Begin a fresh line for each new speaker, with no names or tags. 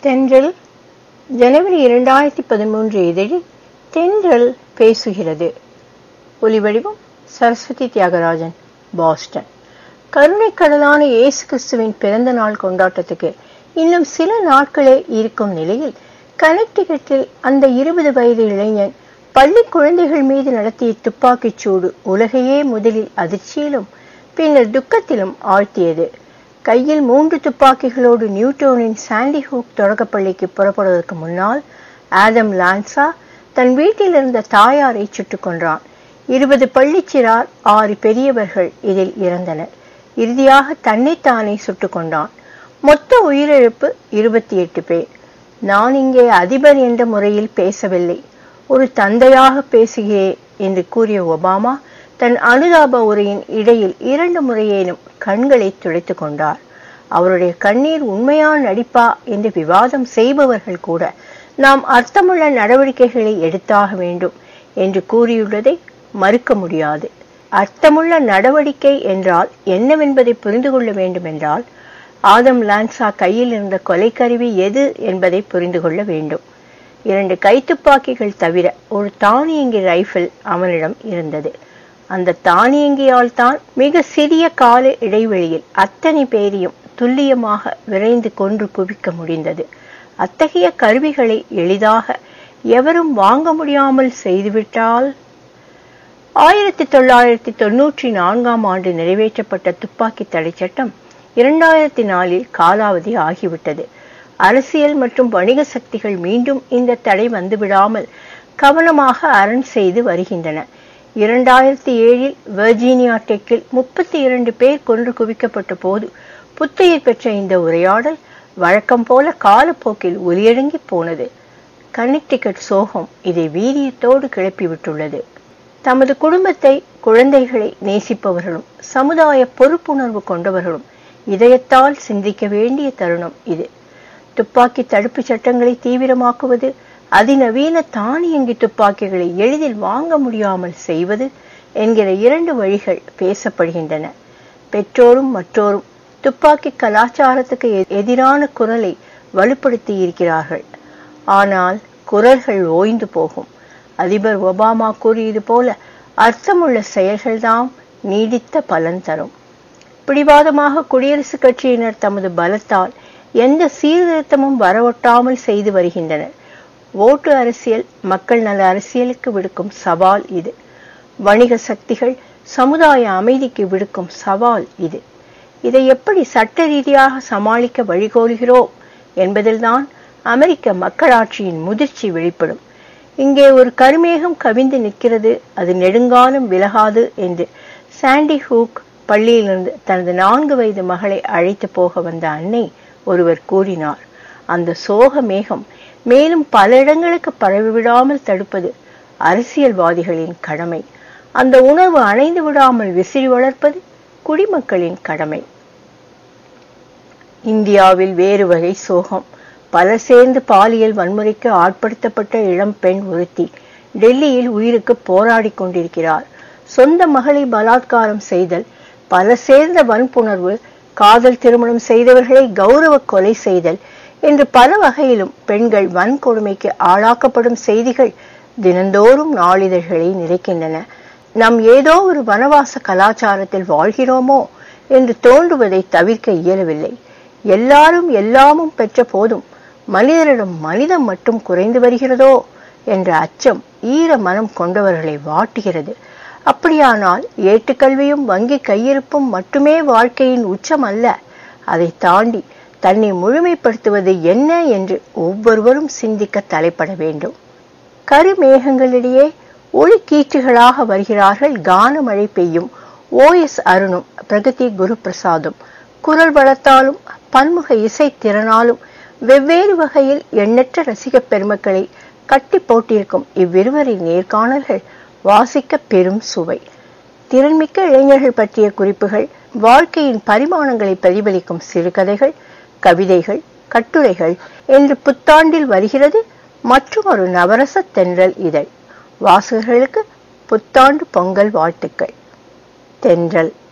தென்றல் ஜனவரி இரண்டாயிரத்தி பதிமூன்று இதழில் தென்றல் பேசுகிறது ஒலிவடிவம் சரஸ்வதி தியாகராஜன் பாஸ்டன் கருணைக்கடலான இயேசு கிறிஸ்துவின் பிறந்த நாள் கொண்டாட்டத்துக்கு இன்னும் சில நாட்களே இருக்கும் நிலையில் கனெக்டிகட்டில் அந்த இருபது வயது இளைஞன் பள்ளி குழந்தைகள் மீது நடத்திய துப்பாக்கிச் சூடு உலகையே முதலில் அதிர்ச்சியிலும் பின்னர் துக்கத்திலும் ஆழ்த்தியது கையில் மூன்று துப்பாக்கிகளோடு நியூட்டோனின் சாண்டி ஹூக் தொடக்கப்பள்ளிக்கு புறப்படுவதற்கு முன்னால் ஆதம் லான்சா தன் வீட்டில் இருந்த தாயாரை சுட்டுக் கொன்றான் இருபது பள்ளிச்சிறார் ஆறு பெரியவர்கள் இதில் இறந்தனர் இறுதியாக தன்னைத்தானே சுட்டுக் கொண்டான் மொத்த உயிரிழப்பு இருபத்தி எட்டு பேர் நான் இங்கே அதிபர் என்ற முறையில் பேசவில்லை ஒரு தந்தையாக பேசுகிறேன் என்று கூறிய ஒபாமா தன் அனுதாப உரையின் இடையில் இரண்டு முறையேனும் கண்களை துடைத்துக் கொண்டார் அவருடைய கண்ணீர் உண்மையான நடிப்பா என்று விவாதம் செய்பவர்கள் கூட நாம் அர்த்தமுள்ள நடவடிக்கைகளை எடுத்தாக வேண்டும் என்று கூறியுள்ளதை மறுக்க முடியாது அர்த்தமுள்ள நடவடிக்கை என்றால் என்னவென்பதை புரிந்து கொள்ள வேண்டும் என்றால் ஆதம் லான்சா கையில் இருந்த கொலைக்கருவி எது என்பதை புரிந்து கொள்ள வேண்டும் இரண்டு கைத்துப்பாக்கிகள் தவிர ஒரு தானியங்கி ரைபிள் அவனிடம் இருந்தது அந்த தானியங்கியால் தான் மிக சிறிய கால இடைவெளியில் அத்தனை பேரையும் துல்லியமாக விரைந்து கொன்று குவிக்க முடிந்தது அத்தகைய கருவிகளை எளிதாக எவரும் வாங்க முடியாமல் செய்துவிட்டால் ஆயிரத்தி தொள்ளாயிரத்தி தொன்னூற்றி நான்காம் ஆண்டு நிறைவேற்றப்பட்ட துப்பாக்கி தடை சட்டம் இரண்டாயிரத்தி நாலில் காலாவதி ஆகிவிட்டது அரசியல் மற்றும் வணிக சக்திகள் மீண்டும் இந்த தடை வந்துவிடாமல் கவனமாக அரண் செய்து வருகின்றன இரண்டாயிரத்தி ஏழில் வெர்ஜீனியா டெக்கில் முப்பத்தி இரண்டு பேர் கொன்று குவிக்கப்பட்ட போது புத்துயிர் பெற்ற இந்த உரையாடல் வழக்கம் போல காலப்போக்கில் ஒலியடங்கி போனது கனெக்டிகட் சோகம் இதை வீரியத்தோடு கிளப்பிவிட்டுள்ளது தமது குடும்பத்தை குழந்தைகளை நேசிப்பவர்களும் சமுதாய பொறுப்புணர்வு கொண்டவர்களும் இதயத்தால் சிந்திக்க வேண்டிய தருணம் இது துப்பாக்கி தடுப்பு சட்டங்களை தீவிரமாக்குவது அதிநவீன தானியங்கி துப்பாக்கிகளை எளிதில் வாங்க முடியாமல் செய்வது என்கிற இரண்டு வழிகள் பேசப்படுகின்றன பெற்றோரும் மற்றோரும் துப்பாக்கி கலாச்சாரத்துக்கு எதிரான குரலை வலுப்படுத்தி இருக்கிறார்கள் ஆனால் குரல்கள் ஓய்ந்து போகும் அதிபர் ஒபாமா கூறியது போல அர்த்தமுள்ள செயல்கள்தான் நீடித்த பலன் தரும் பிடிவாதமாக குடியரசுக் கட்சியினர் தமது பலத்தால் எந்த சீர்திருத்தமும் வரவொட்டாமல் செய்து வருகின்றனர் ஓட்டு அரசியல் மக்கள் நல அரசியலுக்கு விடுக்கும் சவால் இது வணிக சக்திகள் சமுதாய அமைதிக்கு விடுக்கும் சவால் இது இதை எப்படி சட்ட ரீதியாக சமாளிக்க வழிகோலுகிறோம் என்பதில்தான் அமெரிக்க மக்களாட்சியின் முதிர்ச்சி வெளிப்படும் இங்கே ஒரு கருமேகம் கவிந்து நிற்கிறது அது நெடுங்காலம் விலகாது என்று சாண்டி ஹூக் பள்ளியிலிருந்து தனது நான்கு வயது மகளை அழைத்து போக வந்த அன்னை ஒருவர் கூறினார் அந்த சோக மேகம் மேலும் பல இடங்களுக்கு பரவிவிடாமல் தடுப்பது அரசியல்வாதிகளின் கடமை அந்த உணர்வு அணைந்து விடாமல் விசிறி வளர்ப்பது குடிமக்களின் கடமை இந்தியாவில் வேறு வகை சோகம் பலர் சேர்ந்து பாலியல் வன்முறைக்கு ஆட்படுத்தப்பட்ட இளம் பெண் ஒருத்தி டெல்லியில் உயிருக்கு போராடி கொண்டிருக்கிறார் சொந்த மகளை பலாத்காரம் செய்தல் பல சேர்ந்த வன்புணர்வு காதல் திருமணம் செய்தவர்களை கௌரவ கொலை செய்தல் என்று பல வகையிலும் பெண்கள் வன்கொடுமைக்கு ஆளாக்கப்படும் செய்திகள் தினந்தோறும் நாளிதழ்களை நிறைக்கின்றன நாம் ஏதோ ஒரு வனவாச கலாச்சாரத்தில் வாழ்கிறோமோ என்று தோன்றுவதை தவிர்க்க இயலவில்லை எல்லாரும் எல்லாமும் பெற்ற போதும் மனிதரிடம் மனிதம் மட்டும் குறைந்து வருகிறதோ என்ற அச்சம் ஈர மனம் கொண்டவர்களை வாட்டுகிறது அப்படியானால் ஏட்டுக்கல்வியும் வங்கி கையிருப்பும் மட்டுமே வாழ்க்கையின் உச்சம் அல்ல அதை தாண்டி தன்னை முழுமைப்படுத்துவது என்ன என்று ஒவ்வொருவரும் சிந்திக்க தலைப்பட வேண்டும் கருமேகங்களிடையே ஒளி கீற்றுகளாக வருகிறார்கள் கானமழை பெய்யும் ஓ எஸ் அருணும் பிரகதி குரு பிரசாதும் குரல் வளத்தாலும் பன்முக இசை திறனாலும் வெவ்வேறு வகையில் எண்ணற்ற ரசிக பெருமக்களை கட்டி போட்டிருக்கும் இவ்விருவரின் நேர்காணல்கள் வாசிக்க பெரும் சுவை திறன்மிக்க இளைஞர்கள் பற்றிய குறிப்புகள் வாழ்க்கையின் பரிமாணங்களை பிரதிபலிக்கும் சிறுகதைகள் கவிதைகள் கட்டுரைகள் என்று புத்தாண்டில் வருகிறது மற்றும் ஒரு நவரச தென்றல் இதழ் வாசகர்களுக்கு புத்தாண்டு பொங்கல் வாழ்த்துக்கள் தென்றல்